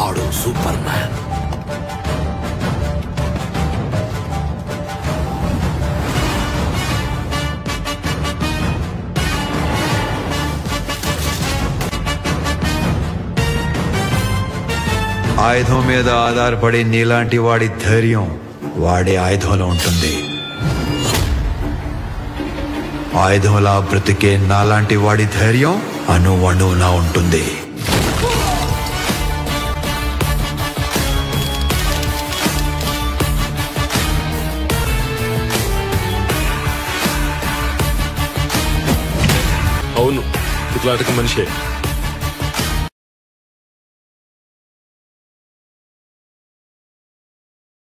వాడు super man ఆయుధం మీద ఆధారపడి నీలాంటి వాడి ధైర్యం వాడి ఆయుధంలో ఉంటుంది ఆయుధంలా బ్రతికే నాలాంటి వాడి ధైర్యం అణువణువులా ఉంటుంది అవును ఇట్లాంటి మనిషే